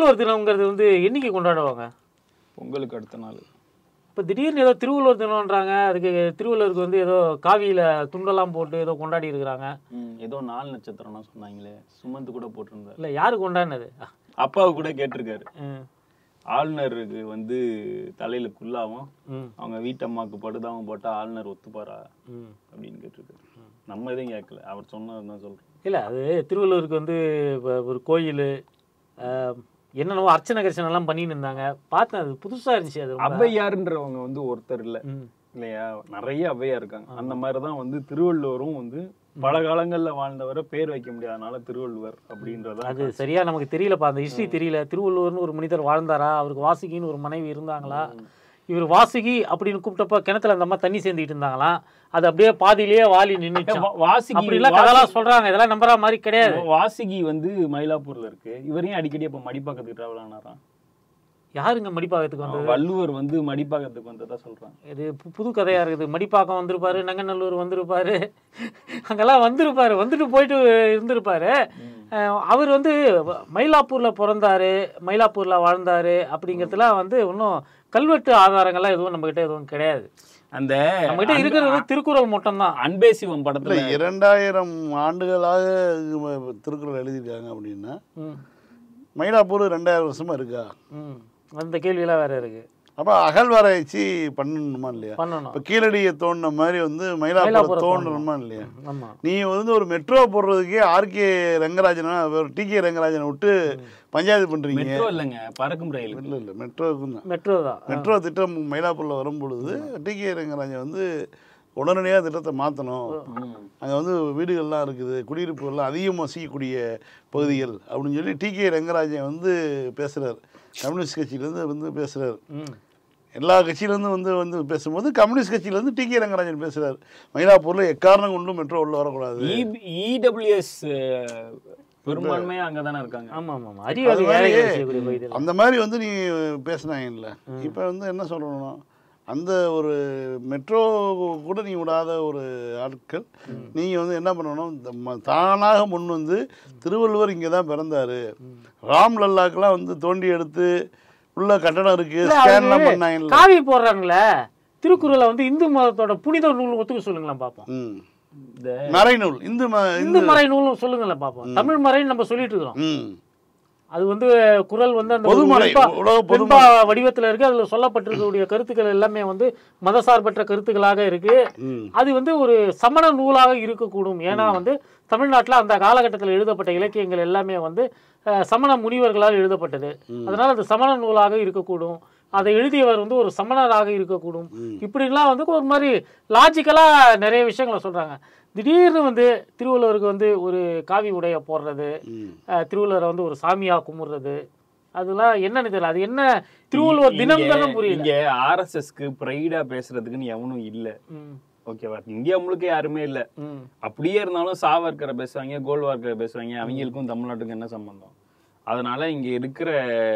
திருவள்ளுவர் தினம்ங்கிறது வந்து என்னைக்கு கொண்டாடுவாங்க பொங்கலுக்கு அடுத்த நாள் இப்போ திடீர்னு ஏதோ திருவள்ளுவர் தினம்ன்றாங்க அதுக்கு திருவள்ளுவருக்கு வந்து ஏதோ காவியில் துண்டெல்லாம் போட்டு ஏதோ கொண்டாடி இருக்கிறாங்க ம், ஏதோ நாலு நட்சத்திரம்னா சொன்னாங்களே சுமந்து கூட போட்டிருந்தார் இல்லை யாரு கொண்டாடினது அப்பாவு கூட கேட்டிருக்காரு ம் ஆளுநருக்கு வந்து தலையில குல்லாவும் ம் அவங்க வீட்டம்மாக்கு படுதாவும் போட்டா ஆளுநர் ஒத்துப்பாரா ம் அப்படின்னு கேட்டிருக்காரு நம்ம எதுவும் கேட்கல அவர் சொன்னது தான் சொல்றோம் இல்லை அது திருவள்ளுவருக்கு வந்து இப்ப ஒரு கோயில் என்னென்னவோ அர்ச்சனை கர்ச்சனை எல்லாம் பண்ணின்னு இருந்தாங்க பார்த்தேன் அது புதுசாக இருந்துச்சு அது ரொம்ப. ஔவையார்ன்றவங்க வந்து ஒருத்தர் இல்ல ம் இல்லையா நிறைய ஔவையார் இருக்காங்க அந்த மாதிரி தான் வந்து திருவள்ளுவரும் வந்து பல காலங்கள்ல வாழ்ந்தவரை பேர் வைக்க முடியாதனால திருவள்ளுவர் அப்படின்றத அது சரியா நமக்கு தெரியலப்பா அந்த ஹிஸ்டரி தெரியல திருவள்ளுவர்னு ஒரு மனிதர் வாழ்ந்தாரா அவருக்கு வாசுகின்னு ஒரு மனைவி இருந்தாங்களா இவர் வாசுகி அப்படின்னு கூப்பிட்டப்ப கிணத்துல அந்த அம்மா தண்ணி சேர்ந்துட்டு இருந்தாங்களாம் அது அப்படியே பாதியிலேயே வாலி நின்னுச்சாம் வாசிகி அப்படிலாம் கதெல்லாம் சொல்றாங்க இதெல்லாம் நம்புற மாதிரி கிடையாது வாசிகி வந்து மயிலாப்பூர்ல இருக்கு இவரையும் அடிக்கடி அப்ப மடிப்பாக்கத்துக்கு டிராவல் ஆனாராம் யாருங்க மடிப்பாக்கத்துக்கு வந்தது வள்ளுவர் வந்து மடிப்பாக்கத்துக்கு வந்ததா சொல்றாங்க இது பு- புது கதையா இருக்குது மடிப்பாக்கம் வந்திருப்பாரு நங்கநல்லூர் வந்திருப்பாரு அங்கெல்லாம் வந்திருப்பாரு வந்துட்டு போயிட்டு இருந்திருப்பாரு அஹ் அவர் வந்து வ- மயிலாப்பூர்ல பிறந்தாரு மயிலாப்பூர்ல வாழ்ந்தாரு அப்படிங்கிறதுலாம் வந்து இன்னும் கல்வெட்டு ஆதாரங்கள்லாம் எதுவும் நம்ம கிட்ட எதுவும் கிடையாது அந்த நம்ம கிட்ட இருக்கிறது வந்து திருக்குறள் மட்டும் தான் அன்பே சிவம் இல்லை படத்துல இரண்டாயிரம் ஆண்டுகளாக இவங்க திருக்குறள் எழுதியிருக்காங்க அப்படின்னா மயிலாப்பூர் ரெண்டாயிரம் வருஷமா இருக்கா ம் அந்த கேள்வியெல்லாம் வேற இருக்கு அப்போ அகழ்வாராய்ச்சி பண்ணணுமா இல்லையா பண்ணணும் இப்போ கீழடியை தோண்டின மாதிரி வந்து மயிலாப்பூரை மயிலாப்பூரை தோண்டணுமா இல்லையா ஆமா நீ வந்து ஒரு மெட்ரோ போடுறதுக்கே ஆர்கே ரங்கராஜனா டி கே ரங்கராஜனை விட்டு பஞ்சாயத்து பண்றீங்க மெட்ரோ இல்லைங்க பறக்கும் ரயில் இல்லை இல்லை மெட்ரோவுக்கும் தான் மெட்ரோ தான் மெட்ரோ திட்டம் மயிலாப்பூரில் வரும் பொழுது டி கே ரங்கராஜன் வந்து உடனடியாக திட்டத்தை மாற்றணும் அங்கே வந்து வீடுகள்லாம் இருக்குது குடியிருப்புகள்லாம் அதிகமாக செய்யக்கூடிய பகுதிகள் அப்படின்னு சொல்லி டி கே ரங்கராஜன் வந்து பேசுகிறார் கம்யூனிஸ்ட் கட்சியிலேருந்து வந்து பேசுகிறார் ம் எல்லா கட்சியிலேருந்து வந்து வந்து பேசும்போது கம்யூனிஸ்ட் கட்சியிலேருந்து டி கே ரங்கராஜன் பேசுகிறார் மயிலாப்பூரில் எக்காரணம் கொண்டும் மெட்ரோ உள்ள வரக்கூடாது இடபிள்யூஎஸ் பெரும்பான்மையா அங்கதானே இருக்காங்க ஆமா ஆமா ஆமா அறிவாளி அது மாதிரி வேலைகள் செய்யக்கூடிய பகுதியில் அந்த மாதிரி வந்து நீ பேசினாங்கல்ல இப்போ வந்து என்ன சொல்லணும்னா அந்த ஒரு மெட்ரோ கூட நீ விடாத ஒரு ஆட்கள் நீங்கள் வந்து என்ன பண்ணணும் இந்த ம- தானாக முன் வந்து திருவள்ளுவர் இங்கே தான் பிறந்தாரு ராம் லல்லாக்கெல்லாம் வந்து தோண்டி எடுத்து உள்ள கட்டடம் இருக்கு இல்ல, ஸ்கேன்லாம் அவரு பண்ணாங்கல்ல காவி போடுறாங்களே திருக்குறளை வந்து இந்து மதத்தோட புனித நூல் ஒத்துக்க சொல்லுங்களேன் பார்ப்போம் ம் இந்த மறைநூல் இந்து ம இந்து மறை நூலும் சொல்லுங்களேன் பார்ப்போம் தமிழ் மறைன்னு நம்ம சொல்லிட்டு இருக்கிறோம் ம் அது வந்து குரல் வந்து அந்த பொதுமறை, வெண்பா- உலக வெண்பா வடிவத்துல இருக்கு அதுல சொல்லப்பட்டிருக்கக்கூடிய கருத்துக்கள் எல்லாமே வந்து மதசார்பற்ற கருத்துக்களாக இருக்கு ம் அது வந்து ஒரு சமண நூலாக இருக்கக்கூடும் ஏன்னா வந்து தமிழ்நாட்டுல அந்த காலகட்டத்தில் எழுதப்பட்ட இலக்கியங்கள் எல்லாமே வந்து அஹ், சமண முனிவர்களால் எழுதப்பட்டது அதனால அது சமண நூலாக இருக்கக்கூடும் அதை எழுதியவர் வந்து ஒரு சமணராக இருக்கக்கூடும் இப்படிலாம் வந்து ஒரு மாதிரி லாஜிக்கலா நிறைய விஷயங்களை சொல்றாங்க திடீர்னு வந்து திருவள்ளுவருக்கு வந்து ஒரு காவி உடைய போடுறது ம் அஹ், திருவள்ளுவரை வந்து ஒரு சாமியா கும்பிடுறது அதெல்லாம் என்னன்னு தெரியல அது என்ன திருவள்ளுவர் தினம் தானே இங்க- புரியல இங்க ஆர்எஸ்எஸ்க்கு பிரைடா பேசுறதுக்குன்னு எவனும் இல்ல ம், ஓகேவா இந்தியா முழுக்க யாருமே இல்ல ம். அப்படியே இருந்தாலும் சாவர்கரை பேசுவாங்க கோல்வார்கரை பேசுவாங்க அவங்களுக்கும் தமிழ்நாட்டுக்கும் என்ன சம்பந்தம் அதனால இங்க இருக்கிற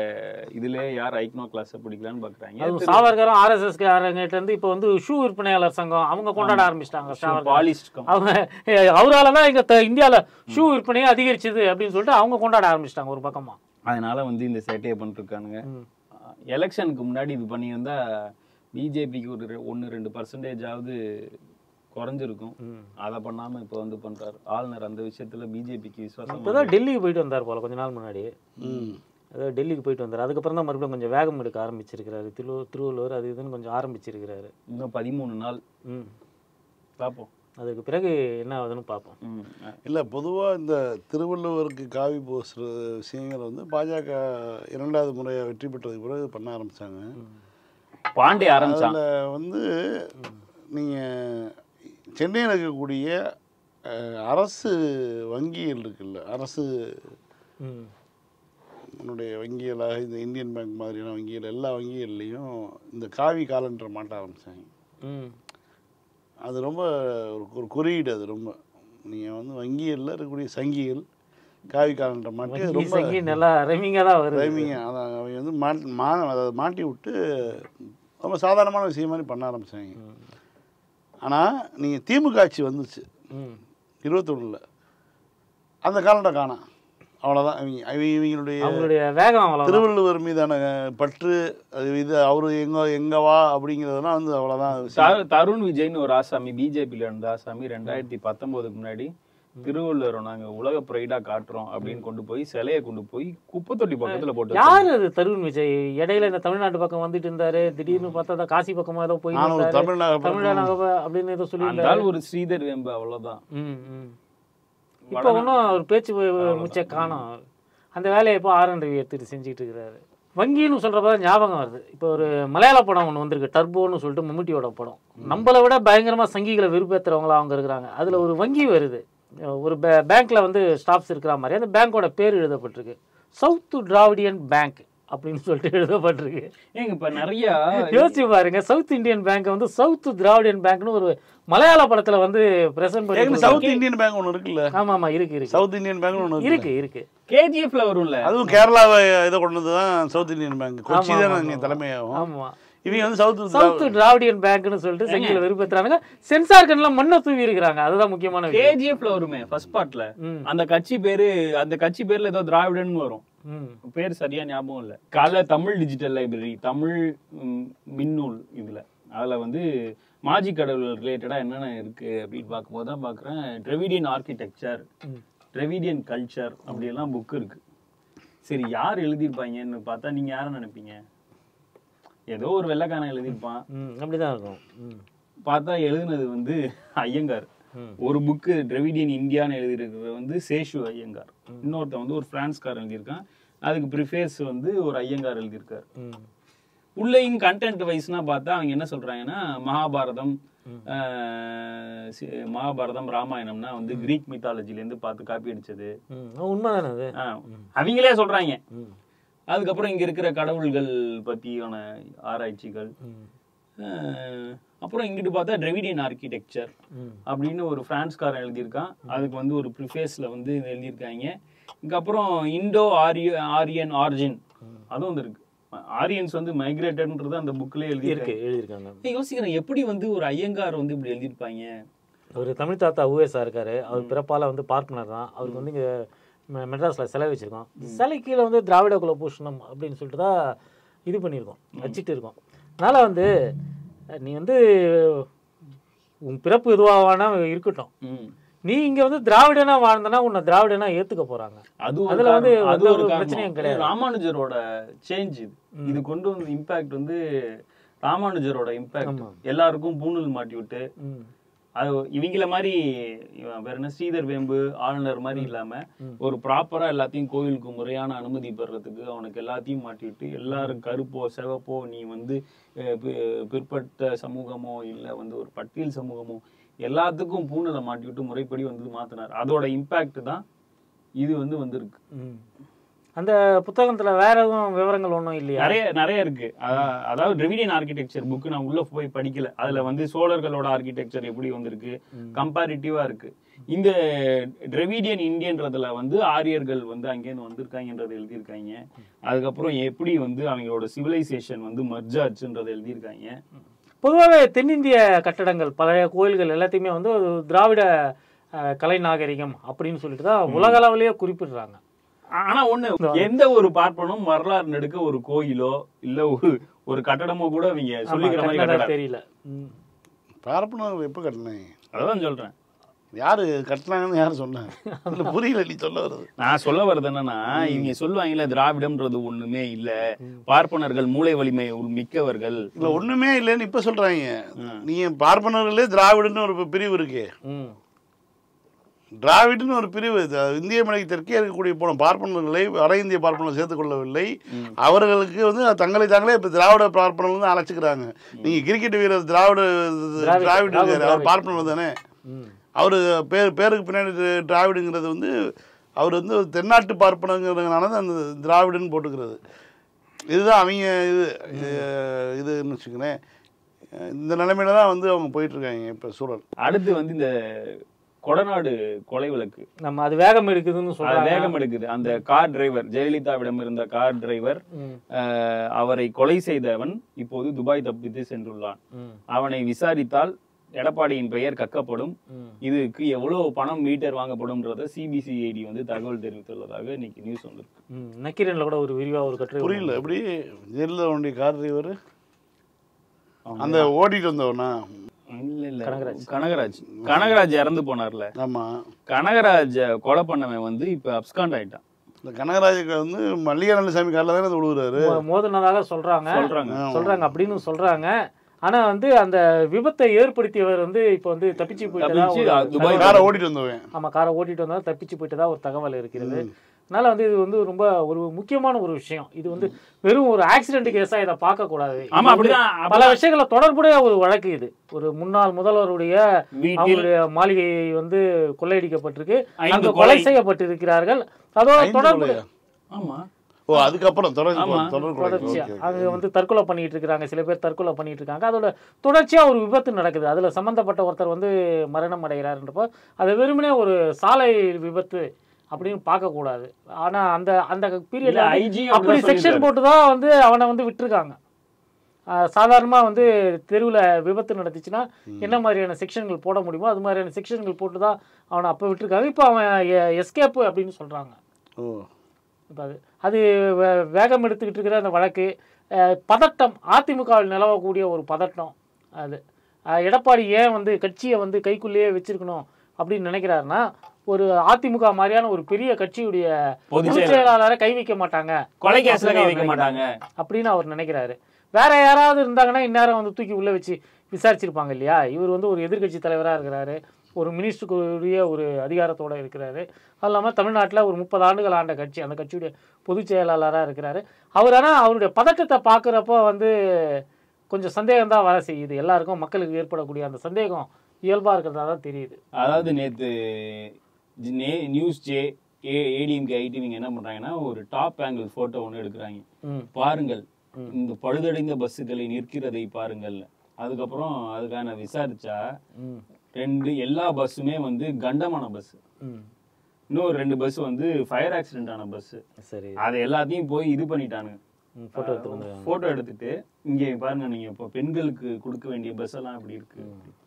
இதுல யார் ஐக்னோ கிளாஸ் பிடிக்கலான்னு பாக்குறாங்க அதுவும் சாவர்கரும் ஆர்எஸ்எஸ் காரங்கிட்ட இருந்து இப்போ வந்து ஷூ விற்பனையாளர் சங்கம் அவங்க கொண்டாட ஆரம்பிச்சிட்டாங்க சாவர்கர் பாலிஸ்ட் அவங்க அவரால தான் இங்க த- இந்தியால ஷூ விற்பனையே அதிகரிச்சது அப்படின்னு சொல்லிட்டு அவங்க கொண்டாட ஆரம்பிச்சிட்டாங்க ஒரு பக்கமா அதனால வந்து இந்த சேட்டையை பண்ணிருக்கானுங்க ம். எலெக்ஷனுக்கு முன்னாடி இது பண்ணியிருந்தா பிஜேபிக்கு ஒரு ரெ- ஒண்ணு ரெண்டு பர்சன்டேஜ் ஆவது குறைஞ்சிருக்கும் ம். அதை பண்ணாம இப்ப வந்து பண்றாரு ஆளுநர் அந்த விஷயத்துல பிஜேபிக்கு விசுவாசம் இப்போதான் டெல்லிக்கு போயிட்டு வந்தார் போல கொஞ்ச நாள் முன்னாடி ம் அதாவது டெல்லிக்கு போயிட்டு வந்தார் அதுக்கப்புறம் தான் மறுபடியும் கொஞ்சம் வேகம் எடுக்க ஆரம்பிச்சிருக்கிறாரு திரு திருவள்ளுவர் அது இதுன்னு கொஞ்சம் ஆரம்பிச்சிருக்கிறாரு இன்னும் பதிமூணு நாள் ம் பார்ப்போம் அதுக்கு பிறகு என்ன ஆகுதுன்னு பார்ப்போம் ம். இல்லை பொதுவாக இந்த திருவள்ளுவருக்கு காவி பூசுற விஷயங்கள் வந்து பாஜக இரண்டாவது முறையாக வெற்றி பெற்றதுக்கு பிறகு பண்ண ஆரம்பித்தாங்க பாண்டே ஆரம்பிச்சான் அதில் வந்து நீங்கள் சென்னையில் இருக்கக்கூடிய அஹ், அரசு வங்கிகள் இருக்குல்ல அரசு ம் உன்னுடைய வங்கிகளாக இந்த இந்தியன் பேங்க் மாதிரியான வங்கிகள் எல்லா வங்கிகள்லேயும் இந்த காவி காலண்டர் மாட்ட ஆரம்பித்தாங்க ம் அது ரொம்ப ஒரு ஒரு குறியீடு அது ரொம்ப நீங்கள் வந்து வங்கிகளில் இருக்கக்கூடிய சங்கிகள் காவி காலண்டர் மாட்டி அது வங்கி ரொம்ப சங்கி நல்லா ரைமிங்காக தான் வருது டைமிங் அதான் அவங்க வந்து மாட் மா அதை மாட்டி விட்டு ரொம்ப சாதாரணமான விஷயம் மாதிரி பண்ண ஆரம்பிச்சாங்க ஆனால் நீங்கள் திமுக ஆட்சி வந்துச்சு ம் இருபத்தொன்னில் அந்த காலண்டை காணாம் அவ்வளோதான் இவங்க இவங்க- இவங்களுடைய அவங்களுடைய வேகம் அவ்வளோ திருவள்ளுவர் மீதான பற்று அது இது அவரு எங்க எங்க வா அப்படிங்கிறதெல்லாம் வந்து அவ்வளோதான் தரு- தருண் விஜய்னு ஒரு ஆசாமி பிஜேபியில இருந்த ஆசாமி ரெண்டாயிரத்தி பத்தொன்பதுக்கு முன்னாடி திருவள்ளுவரை நாங்க உலக பிரைடா காட்டுறோம் அப்படின்னு கொண்டு போய் சிலையை கொண்டு போய் குப்பை தொட்டி பக்கத்துல போட்டு யார் அது தருண் விஜய் இடையில இந்த தமிழ்நாட்டு பக்கம் வந்துட்டு இருந்தாரு திடீர்னு பார்த்தா தான் காசி பக்கமா ஏதோ போய் நான் ஒரு இருந்தாரு தமிழ்நாடு தமிழ்நாடு அப்படின்னு ஏதோ சொல்லி அந்த ஆள் ஒரு ஸ்ரீதர் வேம்பு அவ்வளவுதான் ம் ம் இப்போ ஒன்றும் ஒரு பேச்சு முச்ச காணோம் அந்த வேலையை இப்போ ஆர் என் ரவி எடுத்துட்டு செஞ்சுட்டு இருக்கிறாரு வங்கின்னு சொல்கிறப்ப தான் ஞாபகம் வருது இப்போ ஒரு மலையாள படம் ஒன்று வந்திருக்கு டர்போன்னு சொல்லிட்டு மம்முட்டியோட படம் நம்மளை விட பயங்கரமாக சங்கிகளை விருப்பேற்றுறவங்களா அவங்க இருக்கிறாங்க அதில் ஒரு வங்கி வருது ஒரு பே பேங்க்கில் வந்து ஸ்டாஃப்ஸ் இருக்கிற மாதிரி அந்த பேங்க்கோட பேர் எழுதப்பட்டிருக்கு சவுத் திராவிடியன் பேங்க் அப்படின்னு சொல்லிட்டு எழுதப்பட்டிருக்கு ஏங்க இப்ப நிறைய யோசிச்சு பாருங்க சவுத் இந்தியன் பேங்க் வந்து சவுத் திராவிடியன் பேங்க்னு ஒரு மலையாள படத்துல வந்து பிரசன்ட் பண்ணி சவுத் இந்தியன் பேங்க் ஒன்று இருக்குல்ல ஆமா ஆமா இருக்கு இருக்கு சவுத் இந்தியன் பேங்க் ஒன்று இருக்கு இருக்கு இருக்கு கேஜிஎஃப்ல வரும்ல அதுவும் கேரளாவை இதை கொண்டு வந்து தான் சவுத் இந்தியன் பேங்க் கொச்சி ஆமா, தான் ஆமா, இங்கே ஆமா. தலைமையாகும் ஆமா இவங்க வந்து சவுத் சவுத் திராவிடியன் பேங்க்னு சொல்லிட்டு செங்கில விருப்பத்துறாங்க சென்சார் கண்ணில் மண்ணை தூவி இருக்கிறாங்க அதுதான் முக்கியமான விஷயம் கேஜிஎஃப்ல வருமே ஃபர்ஸ்ட் பார்ட்ல ம், அந்த கட்சி பேரு அந்த கட்சி பேர்ல ஏதோ திராவிடன் வரும் ம், பேர் சரியா ஞாபகம் இல்ல காலைல தமிழ் டிஜிட்டல் லைப்ரரி தமிழ் ம், மின்னூல் இதுல அதுல வந்து மாஜி கடவுள் ரிலேட்டடா என்னென்ன இருக்கு அப்படின்னு பார்க்கும்போது தான் பாக்குறேன் ட்ரெவிடியன் ஆர்கிடெக்சர் ம். ட்ரெவிடியன் கல்ச்சர் அப்படியெல்லாம் புக் இருக்கு சரி யார் எழுதியிருப்பாங்கன்னு பார்த்தா நீங்க யாரை நினைப்பீங்க ஏதோ ஒரு வெள்ளைக்காரன் எழுதியிருப்பான் ம், அப்படிதான் இருக்கும் ம், பார்த்தா எழுதுனது வந்து ஐயங்கார் ம். ஒரு புக்கு டிரெவிடியன் இந்தியான்னு எழுதியிருக்கிறது வந்து சேஷு ஐயங்கார் இன்னொருத்தன் வந்து ஒரு பிரான்ஸ்காரன் எழுதியிருக்கான் அதுக்கு ப்ரிஃபேஸ் வந்து ஒரு ஐயங்கார் எழுதியிருக்காரு ம், உள்ளேயும் கண்டென்ட் வைஸ்னா பார்த்தா அவங்க என்ன சொல்றாங்கன்னா மகாபாரதம் ஆஹ், சி- மகாபாரதம் ராமாயணம்னா வந்து கிரீக் மித்தாலஜில இருந்து பார்த்து காப்பி அடிச்சது ம். உண்மைதானே அது ஆஹ், அவங்களே சொல்றாங்க ம், அதுக்கப்புறம் இங்க இருக்கிற கடவுள்கள் பத்தியான ஆராய்ச்சிகள் ம், ஆஹ், அப்புறம் இங்கிட்டு பார்த்தா டிரெவிடியன் ஆர்கிடெக்சர் ம். அப்படின்னு ஒரு பிரான்ஸ்காரன் எழுதியிருக்கான் அதுக்கு வந்து ஒரு ப்ரிஃபேஸ்ல வந்து இது எழுதியிருக்காங்க இதுக்கப்புறம் இண்டோ ஆரிய ஆரியன் ஆர்ஜின் அதுவும் வந்து இருக்கு ஆரியன்ஸ் வந்து மைக்ரேட்டட்ன்றது அந்த புக்ல இருக்கு எழுதியிருக்கு எழுதியிருக்காங்க யோசிக்கிறேன் எப்படி வந்து ஒரு ஐயங்கார் வந்து இப்படி எழுதியிருப்பாங்க அவர் தமிழ் தாத்தா ஊஎஸ்ஆ இருக்காரு அவர் பிறப்பால வந்து பார்ப்பனர் தான் அவருக்கு வந்து இங்க மெ- மெட்ராஸ்ல சிலை வச்சிருக்கோம் சிலை கீழே வந்து திராவிட குலபூஷணம் அப்படின்னு சொல்லிட்டு தான் இது பண்ணியிருக்கோம் வச்சுட்டு இருக்கோம் அதனால வந்து அஹ், நீ வந்து உன் பிறப்பு எதுவாக வேணா இருக்கட்டும் ம். நீ இங்க வந்து திராவிடனா வாழ்ந்தனா உன்னை திராவிடனா ஏத்துக்க போறாங்க அது ஒரு அதுல வந்து காரணம். அது எந்த ஒரு ஒரு காரணம். பிரச்சனையும் கிடையாது. ராமானுஜரோட சேஞ்ச் இது இது கொண்டு வந்த இம்பாக்ட் வந்து ராமானுஜரோட இம்பாக்ட் ஆமா. எல்லாருக்கும் பூணூல் மாட்டி விட்டு ம், அது இவங்கள மாதிரி இவன் வேற என்ன ஸ்ரீதர் வேம்பு ஆளுநர் மாதிரி இல்லாம ஒரு ப்ராப்பரா எல்லாத்தையும் கோயிலுக்கு முறையான அனுமதி பெறறதுக்கு அவனுக்கு எல்லாத்தையும் மாட்டி விட்டு எல்லாரும் கருப்போ சிவப்போ நீ வந்து அஹ், பி- பிற்பட்ட சமூகமோ இல்ல வந்து ஒரு பட்டியல் சமூகமோ எல்லாத்துக்கும் பூணலை மாட்டி விட்டு முறைப்படி வந்து மாத்தினார் அதோட இம்பாக்ட் தான் இது வந்து வந்திருக்கு ம். அந்த புத்தகத்துல வேற எதுவும் விவரங்கள் ஒன்றும் இல்லையா நிறைய நிறைய இருக்கு அதா- அதாவது டிரெவிடியன் ஆர்கிடெக்சர் புக் நான் உள்ள போய் படிக்கல அதுல வந்து சோழர்களோட ஆர்கிடெக்சர் எப்படி வந்திருக்கு கம்பேரிட்டிவா இருக்கு இந்த டிரெவிடியன் இந்தியன்றதுல வந்து ஆரியர்கள் வந்து அங்கேருந்து வந்திருக்காங்கன்றதை எழுதியிருக்காங்க அதுக்கப்புறம் எப்படி வந்து அவங்களோட சிவிலைசேஷன் வந்து மர்ஜ் ஆச்சுன்றதை எழுதியிருக்காங்க பொதுவாகவே தென்னிந்திய கட்டடங்கள் பழைய கோயில்கள் எல்லாத்தையுமே வந்து ஒரு திராவிட அஹ், கலை நாகரிகம் அப்படின்னு சொல்லிட்டு தான் உலக அளவிலேயே குறிப்பிடுறாங்க ஆனா ஒண்ணு எந்த ஒரு பார்ப்பனும் வரலாறு நெடுக்க ஒரு கோயிலோ இல்ல ஒரு ஒரு கட்டடமோ கூட அவங்க ஆமா, சொல்லிக்கிற மாதிரி கட்டடம் கட்டடம் தெரியல ம். பார்ப்பனர் எப்போ கட்டினாங்க அதான் சொல்றேன் யாரு கட்டினாங்கன்னு யாரு சொன்னாங்க அதுல புரியல நீ சொல்ல வருது நான் சொல்ல வர்றது என்னன்னா இவங்க சொல்லுவாங்கல்ல திராவிடம்ன்றது ஒண்ணுமே இல்ல பார்ப்பனர்கள் மூளை வலிமை உள் மிக்கவர்கள் இல்ல ஒண்ணுமே இல்லைன்னு இப்ப சொல்றாங்க நீங்க பார்ப்பனர்களே திராவிடன்னு ஒரு பிரிவு இருக்கு ம் டிராவிட்னு ஒரு பிரிவு இது இந்திய மலைக்கு தெற்கே இருக்கக்கூடிய போன பார்ப்பனர்களை வட இந்திய பார்ப்பனர் சேர்த்துக் கொள்ளவில்லை அவர்களுக்கு வந்து தங்களை தாங்களே இப்ப திராவிட பார்ப்பனர் வந்து அழைச்சிக்கிறாங்க நீங்க கிரிக்கெட் வீரர் திராவிட திராவிட, டிராவிட் ராகுல் இருக்காரு. அவர் டிராவிட். பார்ப்பனர் தானே ம் அவர் பேர் பேருக்கு பின்னாடி தி- டிராவிடுங்கிறது வந்து அவர் வந்து ஒரு தென்னாட்டு பார்ப்பனங்கிறதுனால தான் அந்த திராவிடன்னு போட்டுக்கிறது இதுதான் அவங்க இது இது- இதுன்னு வச்சுக்கிறேன் இந்த நிலைமையில தான் வந்து அவங்க போயிட்டு இருக்காங்க இப்போ சூழல் அடுத்து வந்து இந்த கொடநாடு கொலை வழக்கு நம்ம அது வேகம் எடுக்குதுன்னு அது சொல்றாங்க வேகம் எடுக்குது அந்த கார் டிரைவர் ஜெயலலிதாவிடம் இருந்த கார் டிரைவர் ம் அஹ், அவரை கொலை செய்தவன் இப்போது துபாய் தப்பித்து சென்றுள்ளான் ம் அவனை விசாரித்தால் எடப்பாடியின் பெயர் கக்கப்படும் ம். இதுக்கு எவ்வளவு பணம் மீட்டர் வாங்கப்படும்ன்றத சிபிசிஐடி வந்து தகவல் தெரிவித்துள்ளதாக இன்னைக்கு நியூஸ் வந்திருக்கு ம். நக்கீரன்ல கூட ஒரு விரிவா ஒரு கட்டுரை புரியல எப்படி ஜெயிலில் வண்டி கார் டிரைவர் அந்த ஓட்டிட்டு வந்தவனா இல்ல இல்ல கனகராஜ். கனகராஜ் கனகராஜ் இறந்து போனார்ல ஆமாம் கனகராஜ கொலை பண்ணவன் வந்து இப்ப அப்ஸ்காண்ட் ஆயிட்டான் இந்த கனகராஜுக்கு வந்து மல்லிகா நல்லசாமி காரில் தானே அது விழுகுறாரு மோ- மோதினதாக சொல்றாங்க சொல்றாங்க சொல்றாங்க அப்படின்னு சொல்றாங்க ஆனா வந்து அந்த விபத்தை ஏற்படுத்தியவர் வந்து இப்ப வந்து தப்பிச்சு போயிட்டதா தப்பிச்சு, ஒரு அது துபாய் தகவல் காரை ஓட்டிட்டு வந்தவன் ஆமா காரை ஓட்டிட்டு வந்தா தப்பிச்சு போயிட்டதா ஒரு தகவல் இருக்கிறது அதனால வந்து இது வந்து ரொம்ப ஒரு முக்கியமான ஒரு விஷயம் இது வந்து வெறும் ஒரு ஆக்சிடென்ட் கேஸா இதை பார்க்க கூடாது இது ஆமா வந்து அப்படிதான் பல விஷயங்கள தொடர்புடைய ஒரு வழக்கு இது ஒரு முன்னாள் முதல்வருடைய வீட்டில் அவங்களுடைய மாளிகை வந்து கொள்ளையடிக்கப்பட்டிருக்கு ஐந்து அங்கு கொலை. கொலை செய்யப்பட்டிருக்கிறார்கள் அதோட ஐந்து தொடர்பு கொலையா? ஆமா ஓ அதுக்கப்புறம் தொடர்ந்து ஆமா. தொடர் கொலை. தொடர்ச்சியா ஓகே, ஓகே. அங்க வந்து தற்கொலை பண்ணிட்டு இருக்காங்க சில பேர் தற்கொலை பண்ணிட்டு இருக்காங்க அதோட தொடர்ச்சியா ஒரு விபத்து நடக்குது அதுல சம்பந்தப்பட்ட ஒருத்தர் வந்து மரணம் அடைகிறாருன்றப்போ அது வெறுமனே ஒரு சாலை விபத்து அப்படின்னு பார்க்க கூடாது ஆனா அந்த அந்த இல்ல பீரியட்ல ஐஜி அப்படி செக்ஷன் போட்டு தான் வந்து அவனை வந்து விட்டுருக்காங்க சாதாரணமாக வந்து தெருவில் விபத்து நடந்துச்சுன்னா என்ன மாதிரியான செக்ஷன்கள் போட முடியுமோ அது மாதிரியான செக்ஷன்கள் போட்டு தான் அவனை அப்போ விட்டுருக்காங்க இப்போ அவன் எஸ்கேப்பு அப்படின்னு சொல்கிறாங்க ஓ இப்போ அது அது வே- வேகம் எடுத்துக்கிட்டு இருக்கிற அந்த வழக்கு அஹ், பதட்டம் அதிமுகவில் நிலவக்கூடிய ஒரு பதட்டம் அது அஹ், எடப்பாடி ஏன் வந்து கட்சியை வந்து கைக்குள்ளேயே வச்சிருக்கணும் அப்படின்னு நினைக்கிறாருன்னா ஒரு அதிமுக மாதிரியான ஒரு பெரிய கட்சியுடைய பொதுச் பொதுச் செயலாளரை கை வைக்க மாட்டாங்க கொலை கேஸ்ல கை அப்படின்னு வைக்க அவர் மாட்டாங்க அப்படின்னு அவர் நினைக்கிறாரு வேற யாராவது இருந்தாங்கன்னா இந்நேரம் வந்து தூக்கி உள்ள வச்சு விசாரிச்சிருப்பாங்க இல்லையா இவர் வந்து ஒரு எதிர்க்கட்சி தலைவராக இருக்கிறாரு ஒரு மினிஸ்டருக்குரிய ஒரு அதிகாரத்தோட இருக்கிறாரு அது இல்லாமல் தமிழ்நாட்டில் ஒரு முப்பது ஆண்டுகள் ஆண்ட கட்சி அந்த கட்சியுடைய பொதுச் செயலாளராக இருக்கிறாரு அவர் ஆனால் அவருடைய பதட்டத்தை பார்க்குறப்போ வந்து கொஞ்சம் சந்தேகம் தான் வர செய்யுது எல்லாருக்கும் மக்களுக்கு ஏற்படக்கூடிய அந்த சந்தேகம் இயல்பாக இருக்கிறதா தான் தெரியுது அதாவது நேத்து ஜி- நே- நியூஸ் ஜே ஏ ஏடிஎம்கே ஐடிவிங்க என்ன பண்றாங்கன்னா ஒரு டாப் ஆங்கிள் போட்டோ ஒன்று எடுக்கிறாங்க ம் பாருங்கள் இந்த பழுதடைந்த பஸ்ஸுகளை நிற்கிறதை பாருங்கள் அதுக்கப்புறம் அதுக்கான விசாரிச்சா ம் ரெண்டு எல்லா பஸ்ஸுமே வந்து கண்டமான பஸ் ம் இன்னொரு ரெண்டு பஸ் வந்து ஃபயர் ஆக்சிடென்ட் ஆன பஸ் சரி அதை எல்லாத்தையும் போய் இது பண்ணிட்டானுங்க ஃபோட்டோ எடுத்து வந்து போட்டோ எடுத்துட்டு இங்கே பாருங்க நீங்க இப்போ பெண்களுக்கு கொடுக்க வேண்டிய பஸ் எல்லாம் இப்படி இருக்கு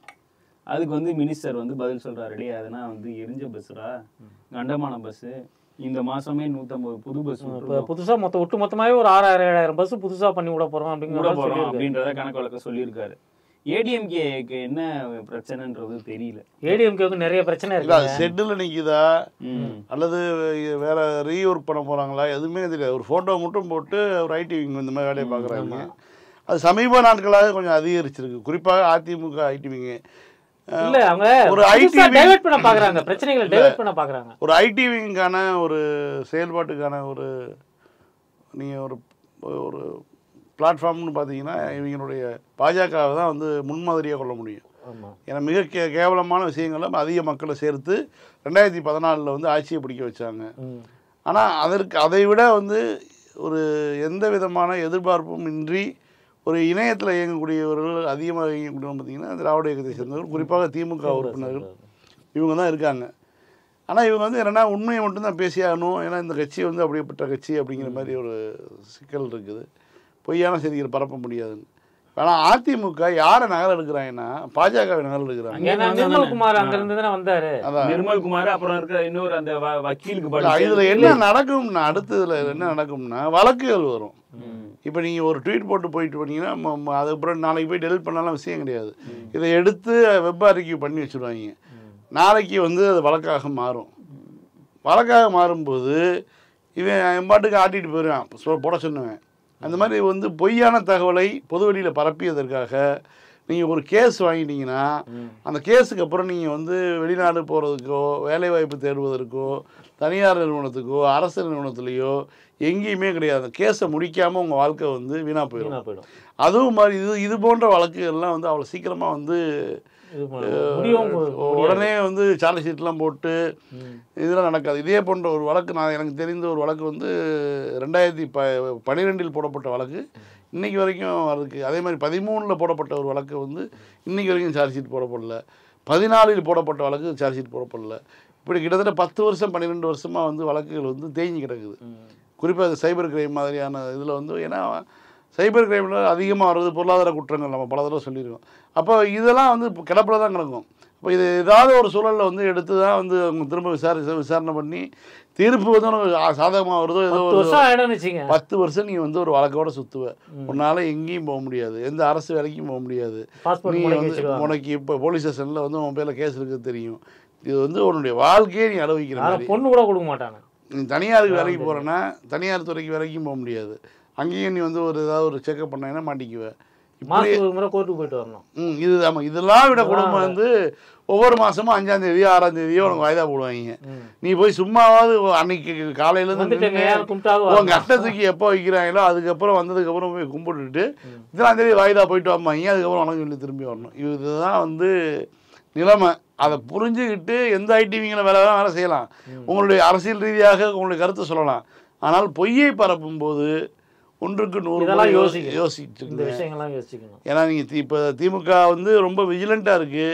அதுக்கு வந்து மினிஸ்டர் வந்து பதில் சொல்றாரு டேய் அதெல்லாம் வந்து எரிஞ்ச பஸ்ஸுடா கண்டமான பஸ் இந்த மாசமே நூத்தம்பது புது பஸ் இப்போ புதுசாக மொத்த ஒட்டு மொத்தமாகவே ஒரு ஆறாயிரம் ஏழாயிரம் பஸ் புதுசாக பண்ணி விட போகிறோம் விட அப்படிங்கிற போறோம் சொல்லியிருக்கு அப்படின்றத கணக்கு வழக்க சொல்லியிருக்காரு ஏடிஎம்கேக்கு என்ன பிரச்சனைன்றது தெரியல ஏடிஎம்கேவுக்கு நிறைய பிரச்சனை இல்ல இருக்கு அது ஷெட்டில் நிக்குதா ம். அல்லது வேற ரீஒர்க் பண்ண போறாங்களா எதுவுமே தெரியாது ஒரு போட்டோ மட்டும் போட்டு ஒரு ஐடி விங் இந்த மாதிரி வேலையை பார்க்குறாங்க அது சமீப நாட்களாக கொஞ்சம் அதிகரிச்சிருக்கு குறிப்பாக அதிமுக ஐடி விங்கு இல்ல அவங்க ஒரு ஒரு IT டைவர்ட் பண்ண பாக்குறாங்க பிரச்சனைகளை டைவர்ட் பண்ண பாக்குறாங்க ஒரு ஐடி விங்கான ஒரு செயல்பாட்டுக்கான ஒரு நீங்கள் ஒரு ஒரு பிளாட்ஃபார்ம்னு பார்த்தீங்கன்னா இவங்களுடைய பாஜகவை தான் வந்து முன்மாதிரியாக கொள்ள முடியும் ஆமா ஏன்னா மிக கே கேவலமான விஷயங்களை அதிக மக்களை சேர்த்து ரெண்டாயிரத்தி பதினாலில் வந்து ஆட்சியை பிடிக்க வச்சாங்க ம். ஆனால் அதற்கு அதை விட வந்து ஒரு எந்த விதமான எதிர்பார்ப்பும் இன்றி ஒரு இணையத்தில் இயங்கக்கூடியவர்கள் அதிகமாக இயங்கக்கூடியவங்க பார்த்தீங்கன்னா திராவிட இயக்கத்தை சேர்ந்தவர்கள் குறிப்பாக திமுக உறுப்பினர்கள் இவங்க தான் இருக்காங்க ஆனால் இவங்க வந்து என்னென்னா உண்மையை மட்டும்தான் பேசியாகணும் ஏன்னா இந்த கட்சி வந்து அப்படிப்பட்ட கட்சி அப்படிங்கிற மாதிரி ஒரு சிக்கல் இருக்குது பொய்யான செய்திகளை பரப்ப முடியாதுன்னு ஆனால் அதிமுக யாரை நகல் எடுக்கிறாங்கன்னா பாஜகவை நகல் எடுக்கிறாங்க ஏன்னா நிர்மல்குமார் அங்க இருந்து தானே வந்தாரு அதான் நிர்மல் குமார் அப்புறம் இருக்கிற இன்னொரு அந்த வ- வக்கீலுக்கு இல்ல, பதில் இதுல என்ன நடக்கும்னா அடுத்ததுல என்ன நடக்கும்னா வழக்குகள் வரும் ம். இப்போ நீங்கள் ஒரு ட்வீட் போட்டு போயிட்டு போனீங்கன்னா ம- ம- அதுக்கப்புறம் நாளைக்கு போய் டெலிட் பண்ணலாம் விஷயம் கிடையாது இதை எடுத்து வெப் அறிக்கை பண்ணி வச்சுருவாங்க நாளைக்கு வந்து அது வழக்காக மாறும் வழக்காக மாறும்போது இவன் என் பாட்டுக்கு ஆட்டிட்டு போயிடுவான் சொ போட சொன்னவன் அந்த மாதிரி வந்து பொய்யான தகவலை பொது வெளியில் பரப்பியதற்காக நீங்கள் ஒரு கேஸ் வாங்கிட்டீங்கன்னா அந்த கேஸுக்கு அப்புறம் நீங்கள் வந்து வெளிநாடு போகிறதுக்கோ வேலைவாய்ப்பு தேடுவதற்கோ தனியார் நிறுவனத்துக்கோ அரசு நிறுவனத்துலேயோ எங்கேயுமே கிடையாது அந்த கேஸை முடிக்காமல் உங்கள் வாழ்க்கை வந்து வீணாக போயிடும் வீணா போயிடும் அதுவும் மாதிரி இது இது போன்ற வழக்குகள்லாம் வந்து அவ்வளோ சீக்கிரமாக வந்து இது பண்ண- முடியவும் முடியாது. உடனே வந்து சார்ஜ் ஷீட்லாம் போட்டு ம். இதெல்லாம் நடக்காது இதே போன்ற ஒரு வழக்கு நான் எனக்கு தெரிந்த ஒரு வழக்கு வந்து ரெண்டாயிரத்தி ப பன்னிரெண்டில் போடப்பட்ட வழக்கு இன்னைக்கு வரைக்கும் அதுக்கு அதே மாதிரி பதிமூணில் போடப்பட்ட ஒரு வழக்கு வந்து இன்னைக்கு வரைக்கும் சார்ஜ் ஷீட் போடப்படல பதினாலில் போடப்பட்ட வழக்கு சார்ஜ் ஷீட் போடப்படல இப்படி கிட்டத்தட்ட பத்து வருஷம் பன்னிரெண்டு வருஷமாக வந்து வழக்குகள் வந்து தேங்கி கிடக்குது ம். குறிப்பாக சைபர் கிரைம் மாதிரியான இதில் வந்து ஏன்னா சைபர் கிரைமில் அதிகமாக வர்றது பொருளாதார குற்றங்கள் நம்ம பல தடவை சொல்லியிருக்கோம் அப்போ இதெல்லாம் வந்து இப்போ கிடப்பில் தான் கிடக்கும் இப்போ இது ஏதாவது ஒரு சூழலில் வந்து எடுத்து தான் வந்து அவங்க திரும்ப விசாரி விசாரணை பண்ணி தீர்ப்பு வந்து உனக்கு ஆ- சாதகமா வருதோ ஏதோ பத்து ஒரு வருஷம் ஆயிடும்னு வச்சுங்க பத்து வருஷம் நீ வந்து ஒரு வழக்கோட சுத்துவ உன்னால எங்கேயும் போக முடியாது எந்த அரசு வேலைக்கும் போக முடியாது பாஸ்போர்ட் நீ முளைக்க வந்து வச்சிருவாங்க உனக்கு இப்போ போலீஸ் ஸ்டேஷனில் வந்து உன் பேரில் கேஸ் இருக்குது தெரியும் இது வந்து உன்னுடைய வாழ்க்கையே நீ அனுபவிக்கிற யாரும் மாதிரி பொண்ணு கூட கொடுக்க மாட்டாங்க நீ தனியாருக்கு வேலைக்கு போகிறேன்னா தனியார் துறைக்கு வேலைக்கும் போக முடியாது அங்கேயும் நீ வந்து ஒரு ஏதாவது ஒரு செக்அப் பண்ணீங்கன்னா மாட்டிக்குவ இப்படி மாசத்துக்கு ஒரு முறை கோர்ட்டுக்கு போயிட்டு வரணும் ம் இது ஆமாம் இதெல்லாம் விட குடும்பம் வந்து ஒவ்வொரு மாதமும் அஞ்சாம் தேதியோ ஆறாம் தேதியோ உனக்கு வாய்தா போடுவாங்க ம். நீ போய் சும்மாவது அன்னைக்கு காலையிலேருந்து வந்துட்டேங்க நின்னு கும்பிட்டாவது உங்க வரணும். அட்டை தூக்கி எப்போ வைக்கிறாங்களோ அதுக்கப்புறம் வந்ததுக்கப்புறம் போய் கும்பிட்டுட்டு இதெல்லாம் தேதி வாய்தா போயிட்டு வாம்பாங்க அதுக்கப்புறம் வணக்கம் சொல்லி திரும்பி வரணும் இதுதான் வந்து நிலைமை அதை புரிஞ்சுக்கிட்டு எந்த ஐடிவிங்களை வேலை வேணாலும் வேலை செய்யலாம் உங்களுடைய அரசியல் ரீதியாக உங்களுடைய கருத்தை சொல்லலாம் ஆனால் பொய்யை பரப்பும் போது ஒன்றுக்கு நூறு இதெல்லாம் முறை யோசிக்கணும். யோசிச்சுட்டு இந்த விஷயங்கள்லாம் யோசிக்கணும் ஏன்னா நீங்கள் இப்போ திமுக வந்து ரொம்ப விஜிலண்ட்டாக இருக்குது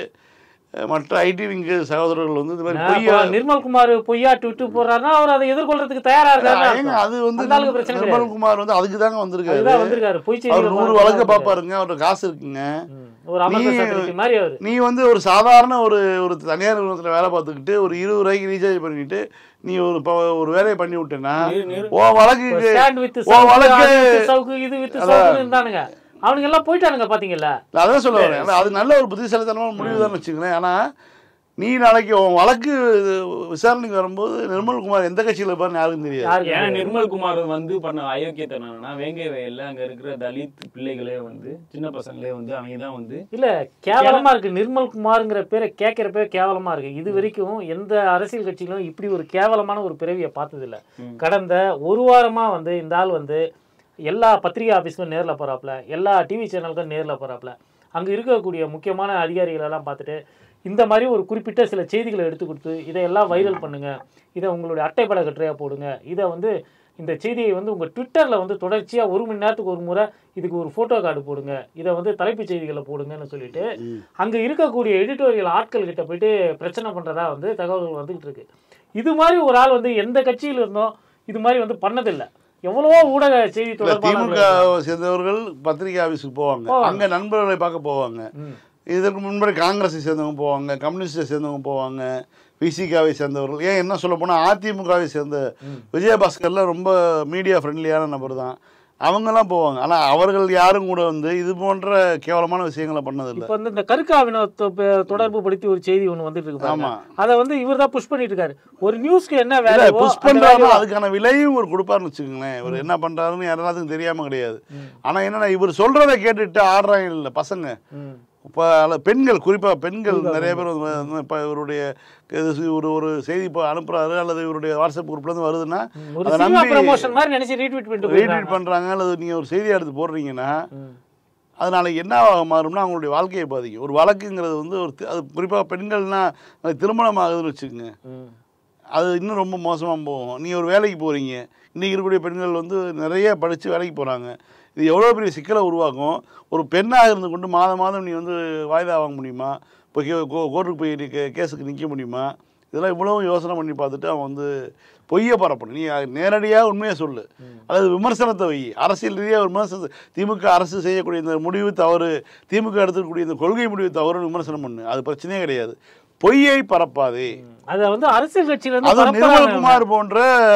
மற்ற ஐடி விங்கு சகோதரர்கள் வந்து இந்த மாதிரி நான் பொய்யை இப்போ நிர்மல்குமார் பொய்யா ட்விட்டு போடுறாருன்னா அவர் அதை எதிர்கொள்றதுக்கு தயாரா ஏங்க இருக்காரு அது வந்து அந்த ஆளுக்கு பிரச்சனை கிடையாது. நிர்மல்குமார் வந்து அதுக்கு தாங்க வந்திருக்காரு அதுதான் வந்திருக்காரு பொய் அவர் செய்தி நூறு வழக்க பார்ப்பாருங்க அவர்கிட்ட காசு இருக்குங்க ஒரு அமர்ந்த நீ- சதுரத்தி மாதிரி அவர் நீ வந்து ஒரு சாதாரண ஒரு ஒரு தனியார் நிறுவனத்தில் வேலை பார்த்துக்கிட்டு ஒரு இருபது ரூபாய்க்கு ரீசார்ஜ் பண்ணிட்டு நீ ஒரு ப- ஒரு வேலையை பண்ணி விட்டேன்னா நிறு- நிறு- ஓ வழக்கு ஸ்டாண்ட் வித் ஓ வழக்கு சவுக்கு இது வித் சவுக்கு இருந்தானுங்க அவனுங்க எல்லாம் போயிட்டானுங்க பாத்தீங்கல்ல நான் அதான் சொல்ல வரேன் ஆனா, அது நல்ல ஒரு புத்திசாலித்தனமான முடிவு தான் வச்சுங்களேன் ஆனா நீ நாளைக்கு உன் வழக்கு விசாரணைக்கு வரும்போது நிர்மல்குமார் எந்த கட்சியில் இருப்பாருன்னு யாருக்கும் தெரியாது யாருக்கு ஏன்னா நிர்மல்குமார் வந்து பண்ண அயோக்கியத்தனம் என்னன்னா வேங்கை வயல்ல அங்க இருக்கிற தலித் பிள்ளைகளே வந்து சின்ன பசங்களே வந்து அவங்க தான் வந்து இல்ல கேவலமா இருக்கு நிர்மல் குமார்ங்கிற பேரை கேட்கிறப்ப கேவலமா இருக்கு இது வரைக்கும் எந்த அரசியல் கட்சியிலும் இப்படி ஒரு கேவலமான ஒரு பிறவியை பார்த்தது இல்ல ம். கடந்த ஒரு வாரமா வந்து இந்த ஆள் வந்து எல்லா பத்திரிகை ஆஃபீஸ்க்கும் நேர்ல போறாப்ல எல்லா டிவி சேனலுக்கும் நேர்ல போறாப்ல அங்க இருக்கக்கூடிய முக்கியமான அதிகாரிகள் எல்லாம் பார்த்துட்டு இந்த மாதிரி ஒரு குறிப்பிட்ட சில செய்திகளை எடுத்து கொடுத்து இதையெல்லாம் வைரல் பண்ணுங்க இதை உங்களுடைய அட்டைப்பட கட்டுரையா போடுங்க இதை வந்து இந்த செய்தியை வந்து உங்கள் ட்விட்டரில் வந்து தொடர்ச்சியாக ஒரு மணி நேரத்துக்கு ஒரு முறை இதுக்கு ஒரு ஃபோட்டோ கார்டு போடுங்க இதை வந்து தலைப்புச் செய்திகளை போடுங்கன்னு சொல்லிட்டு அங்கே இருக்கக்கூடிய எடிட்டோரியல் ஆட்கள் கிட்ட போயிட்டு பிரச்சனை பண்ணுறதா வந்து தகவல்கள் வந்துகிட்டு இருக்கு இது மாதிரி ஒரு ஆள் வந்து எந்த கட்சியில் இருந்தோம் இது மாதிரி வந்து பண்ணதில்லை எவ்வளவோ ஊடக செய்தி இல்ல, திமுக தொடர்பாளர்கள் சேர்ந்தவர்கள் பத்திரிகை ஆஃபீஸுக்கு போவாங்க போவாங்க. அங்க நண்பர்களை பார்க்க போவாங்க ம். இதற்கு முன்னாடி காங்கிரஸை சேர்ந்தவங்க போவாங்க கம்யூனிஸ்டை சேர்ந்தவங்க போவாங்க விசிகாவை சேர்ந்தவர்கள் ஏன் என்ன சொல்ல போனால் அதிமுகவை சேர்ந்த விஜயபாஸ்கர்லாம் ரொம்ப மீடியா ஃப்ரெண்ட்லியான நபர் தான் அவங்கெல்லாம் போவாங்க ஆனால் அவர்கள் யாரும் கூட வந்து இது போன்ற கேவலமான விஷயங்களை பண்ணதில்லை இப்போ வந்து இந்த கருக்காவின தொடர்பு படுத்தி ஒரு செய்தி ஒன்று வந்துட்டு இருக்கு பாருங்க. ஆமா. அதை வந்து இவர் தான் புஷ் பண்ணிட்டு இருக்காரு ஒரு நியூஸ்க்கு என்ன இல்ல வேலை புஷ் பண்றாருன்னா அதுக்கான விலையும் ஒரு கொடுப்பாருன்னு வச்சுக்கோங்களேன் இவர் என்ன பண்றாருன்னு யாராவது தெரியாம கிடையாது ஆனா என்னன்னா இவர் சொல்றதை கேட்டுட்டு ஆடுறாங்க இல்ல பசங்க இப்போ பெண்கள் குறிப்பா பெண்கள் நிறைய பேர் வந்து வந்து இப்ப இவருடைய இது சி- ஒரு ஒரு செய்தி இப்போ அனுப்புறாரு அல்லது இவருடைய வாட்ஸ்அப் குரூப்ல இருந்து வருதுன்னா ஒரு அதை சினிமா நம்பி ப்ரமோஷன் மாதிரி நினைச்சு ரீட்வீட் பண்ணிட்டு போயிருக்காங்க. ரீட்வீட் பண்றாங்க அல்லது நீங்க ஒரு செய்தி எடுத்து போடுறீங்கன்னா ம். அது நாளைக்கு என்ன மாறும்னா அவங்களுடைய வாழ்க்கையை பாதிக்கும் ஒரு வழக்குங்கிறது வந்து ஒரு தி- அது குறிப்பாக பெண்கள்னா அது திருமணம் ஆகுதுன்னு வச்சுக்கோங்க ம். அது இன்னும் ரொம்ப மோசமாக போகும் நீ ஒரு வேலைக்கு போகிறீங்க இன்றைக்கி இருக்கக்கூடிய பெண்கள் வந்து நிறைய படித்து வேலைக்கு போகிறாங்க இது எவ்வளோ பெரிய சிக்கலை உருவாக்கும் ஒரு பெண்ணாக இருந்து கொண்டு மாதம் மாதம் நீ வந்து வாய்தா வாங்க முடியுமா இப்போ கே கோ கோர்ட்டுக்கு போய் நீ கே கேஸுக்கு நிற்க முடியுமா இதெல்லாம் இவ்வளவும் யோசனை பண்ணி பார்த்துட்டு அவன் வந்து பொய்யை பரப்பணும் நீ நேரடியாக உண்மையை சொல்லு அல்லது விமர்சனத்தை வை அரசியல் ரீதியாக ஒரு விமர்சனத்தை திமுக அரசு செய்யக்கூடிய இந்த முடிவு தவறு திமுக எடுத்துக்கூடிய இந்த கொள்கை முடிவு தவறுன்னு விமர்சனம் பண்ணு அது பிரச்சனையே கிடையாது பொய்யை பரப்பாதே அதை வந்து அரசியல் கட்சியில இருந்து அதுவும் பரப்புறாங்க. நிர்மல்குமார் போன்ற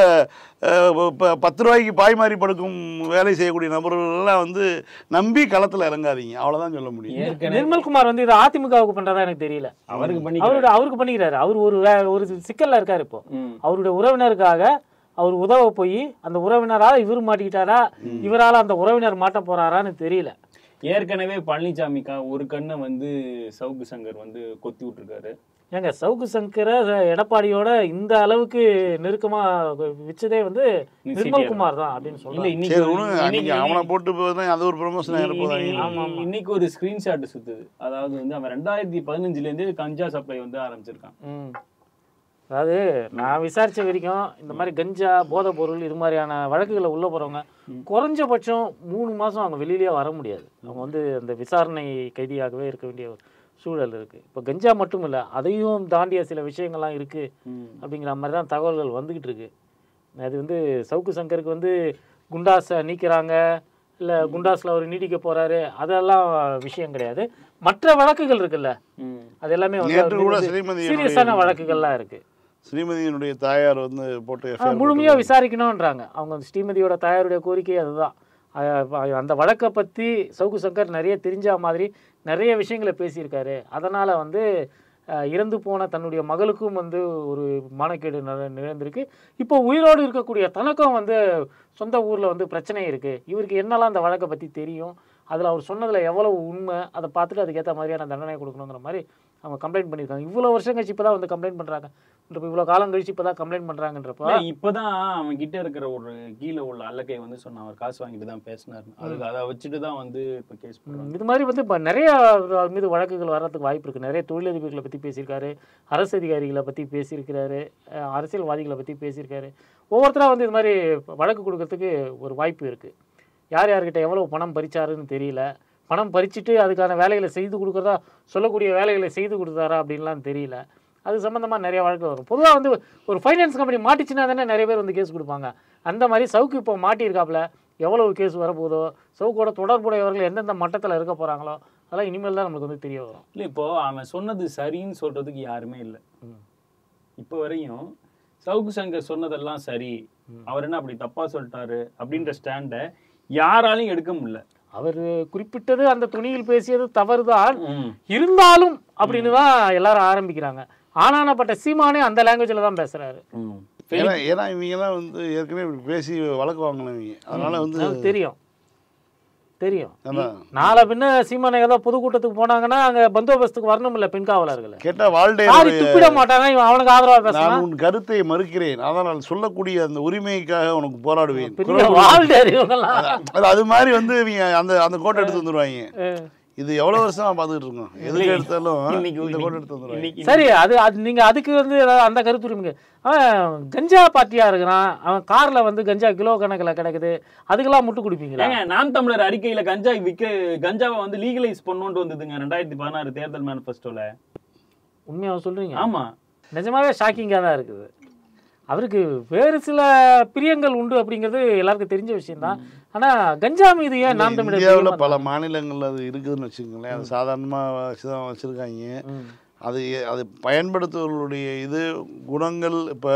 அஹ், ப- பத்து ரூபாய்க்கு பாய் மாறி படுக்கும் வேலை செய்யக்கூடிய நபர்கள் எல்லாம் வந்து நம்பி களத்துல இறங்காதீங்க அவ்வளவுதான் சொல்ல முடியும் ஏற்கனவே நிர்மல்குமார் வந்து இதை அதிமுகவுக்கு பண்றதா எனக்கு தெரியல அவருக்கு பண்ணி அவரோட அவருக்கு பண்ணிக்கிறாரு அவர் ஒரு வே- ஒரு சிக்கல்ல இருக்காரு இப்போ ம். அவருடைய உறவினருக்காக அவர் உதவ போய் அந்த உறவினரால இவர் மாட்டிக்கிட்டாரா இவரால அந்த உறவினர் மாட்ட போறாரான்னு தெரியல ஏற்கனவே பழனிசாமிக்கா ஒரு கண்ணை வந்து சவுக்கு சங்கர் வந்து கொத்தி விட்டுருக்காரு ஏங்க சவுக்கு சங்கரை எடப்பாடியோட இந்த அளவுக்கு நெருக்கமா வச்சதே வந்து நீ நிர்மல்குமார் தான் அப்படின்னு இல்ல சொல்லலாம் இன்னைக்கு சரி ஒரு- ஒண்ணு இன்னைக்கு- அன்னைக்கு அவனை போட்டு போதான் அது ஒரு ப்ரொமோஷன் இன்னைக்கு- ஆகிருப்போதாங்க இன்னைக்கு- ஆமா, ஆமா. இன்னைக்கு ஒரு ஸ்கிரீன்ஷாட் சுத்துது அதாவது வந்து அவன் ரெண்டாயிரத்தி பதினஞ்சுல இருந்து கஞ்சா சப்ளை வந்து ஆரம்பிச்சிருக்கான் ம். அதாவது நான் விசாரிச்ச வரைக்கும் இந்த மாதிரி கஞ்சா போதைப் பொருள் இது மாதிரியான வழக்குகளை உள்ள போறவங்க குறைஞ்சபட்சம் மூணு மாசம் அவங்க வெளியிலேயே வர முடியாது அவங்க வந்து அந்த விசாரணை கைதியாகவே இருக்க வேண்டிய ஒரு சூழல் இருக்கு இப்போ கஞ்சா மட்டும் இல்லை அதையும் தாண்டிய சில விஷயங்கள்லாம் இருக்கு அப்படிங்கிற மாதிரி தான் தகவல்கள் வந்துகிட்டு இருக்கு அது வந்து சவுக்கு சங்கருக்கு வந்து குண்டாஸை நீக்கிறாங்க இல்லை குண்டாஸில் அவர் நீடிக்க போறாரு அதெல்லாம் விஷயம் கிடையாது மற்ற வழக்குகள் இருக்குல்ல ம். அது எல்லாமே நேற்று கூட வந்து ஸ்ரீமதி சீரியஸான வழக்குகள்லாம் இருக்கு ஸ்ரீமதியினுடைய தாயார் வந்து போட்டு ஆ, FIR முழுமையா விசாரிக்கணும்ன்றாங்க அவங்க அந்த ஸ்ரீமதியோட தாயாருடைய கோரிக்கை அதுதான் அஹ் அ- அந்த வழக்கை பத்தி சவுக்கு சங்கர் நிறைய தெரிஞ்ச மாதிரி நிறைய விஷயங்களை பேசியிருக்காரு அதனால வந்து அஹ், இறந்து போன தன்னுடைய மகளுக்கும் வந்து ஒரு மானக்கேடு நட- நிகழ்ந்திருக்கு இப்போ உயிரோடு இருக்கக்கூடிய தனக்கும் வந்து சொந்த ஊர்ல வந்து பிரச்சனை இருக்கு இவருக்கு என்னெல்லாம் அந்த வழக்கை பத்தி தெரியும் அதுல அவர் சொன்னதுல எவ்வளவு உண்மை அதை பார்த்துட்டு அதுக்கேற்ற மாதிரியான தண்டனை கொடுக்கணுங்கிற மாதிரி அவங்க கம்ப்ளைண்ட் பண்ணியிருக்காங்க இவ்வளோ வருஷம் கழிச்சு இப்போ தான் வந்து கம்ப்ளைண்ட் பண்ணுறாங்க இவ்வளோ காலம் கழிச்சு இப்போ தான் கம்ப்ளைண்ட் பண்ணுறாங்கன்றப்போ இல்ல, இப்பதான் அவன் கிட்ட இருக்கிற ஒரு கீழே உள்ள அல்லக்கை வந்து சொன்னான் அவர் காசு வாங்கிட்டு தான் பேசினாரு அதுக்கு அதை வச்சுட்டு தான் வந்து இப்ப கேஸ் போடுறாங்க இது மாதிரி வந்து இப்போ நிறைய அவர் மீது வழக்குகள் வர்றதுக்கு வாய்ப்பு இருக்குது நிறைய தொழிலதிபர்களை பற்றி பேசியிருக்காரு அரசு அதிகாரிகளை பற்றி பேசியிருக்கிறாரு அஹ் அரசியல்வாதிகளை பற்றி பேசியிருக்காரு ஒவ்வொருத்தரா வந்து இது மாதிரி வழக்கு கொடுக்கறதுக்கு ஒரு வாய்ப்பு இருக்குது யார் யார்கிட்ட எவ்வளோ பணம் பறிச்சாருன்னு தெரியல பணம் பறிச்சுட்டு அதுக்கான வேலைகளை செய்து கொடுக்குறதா சொல்லக்கூடிய வேலைகளை செய்து கொடுத்தாரா அப்படின்லாம் தெரியல அது சம்மந்தமாக நிறைய வழக்கு வரும் பொதுவாக வந்து ஒரு ஃபைனான்ஸ் கம்பெனி மாட்டிச்சுன்னா தானே நிறைய பேர் வந்து கேஸ் கொடுப்பாங்க அந்த மாதிரி சவுக்கு இப்போ மாட்டியிருக்காப்புல எவ்வளவு கேஸ் வரப்போதோ சவுக்கோட தொடர்புடையவர்கள் எந்தெந்த மட்டத்தில் இருக்க போகிறாங்களோ அதெல்லாம் இனிமேல் தான் நம்மளுக்கு வந்து தெரிய வரும் இல்ல இப்போ அவன் சொன்னது சரின்னு சொல்றதுக்கு யாருமே இல்ல ம். இப்போ வரையும் சவுக்கு சங்கர் சொன்னதெல்லாம் சரி அவர் என்ன அப்படி தப்பா சொல்லிட்டாரு அப்படின்ற ஸ்டாண்ட யாராலையும் எடுக்க முடியல அவர் குறிப்பிட்டது அந்த துணியில் பேசியது தவறுதான் ம். இருந்தாலும் அப்படின்னு தான் எல்லாரும் ஆரம்பிக்கிறாங்க ஆனானப்பட்ட சீமானே அந்த லாங்குவேஜில் தான் பேசுறாரு ம். ஏன்னா ஏன்னா இவங்கெல்லாம் வந்து ஏற்கனவே இப்படி பேசி வழக்கு வாங்கினவங்க அதனால வந்து அது தெரியும் தெரியும் அதான் நாளை பின்ன சீமானை ஏதோ பொதுக்கூட்டத்துக்கு போனாங்கன்னா அங்க பந்தோபஸ்துக்கு வரணும் இல்ல பெண் காவலர்கள் கேட்டா வாழ்டே சாரி துப்பிட மாட்டாங்க இவன் அவனுக்கு ஆதரவா நான் பேசலாம் உன் கருத்தை மறுக்கிறேன் அதனால் சொல்லக்கூடிய அந்த உரிமைக்காக உனக்கு போராடுவேன் பெரிய வாழ்டர் இவங்கெல்லாம் அது அது மாதிரி வந்து இவங்க அந்த அந்த கோட்டை எடுத்து வந்துருவாங்க அஹ். இது எவ்வளவு வருஷமா பார்த்துட்டு இருக்கோம் எதுக்கு எடுத்தாலும் இன்னைக்கு இந்த கோட்டை எடுத்து வந்துருவாங்க இன்னைக்கு சரி அது அது நீங்க அதுக்கு வந்து ஏதாவது அந்த கருத்துரிமைங்க அவன் கஞ்சா பார்ட்டியா இருக்கிறான் அவன் கார்ல வந்து கஞ்சா கிலோ கணக்குல கிடைக்குது அதுக்கெல்லாம் முட்டு குடிப்பீங்களா ஏங்க நாம் தமிழர் அறிக்கையில கஞ்சா விக்க கஞ்சாவை வந்து லீகலைஸ் பண்ணோன்ட்டு வந்ததுங்க ரெண்டாயிரத்தி பதினாறு தேர்தல் மேனிஃபெஸ்டோல உண்மையா சொல்றீங்க ஆமா நிஜமாவே ஷாக்கிங்காக தான் இருக்குது அவருக்கு வேறு சில பிரியங்கள் உண்டு அப்படிங்கிறது எல்லாருக்கும் தெரிஞ்ச விஷயம்தான் ஆனா கஞ்சா மீது ஏன் நாம் தமிழர் இந்தியாவில் பிரியமா பல மாநிலங்கள்ல அது இருக்குதுன்னு வச்சுக்கோங்களேன் அது சாதாரணமாக வச்சு தான் வச்சுருக்காங்க ம். அது அது பயன்படுத்துவர்களுடைய இது குணங்கள் இப்போ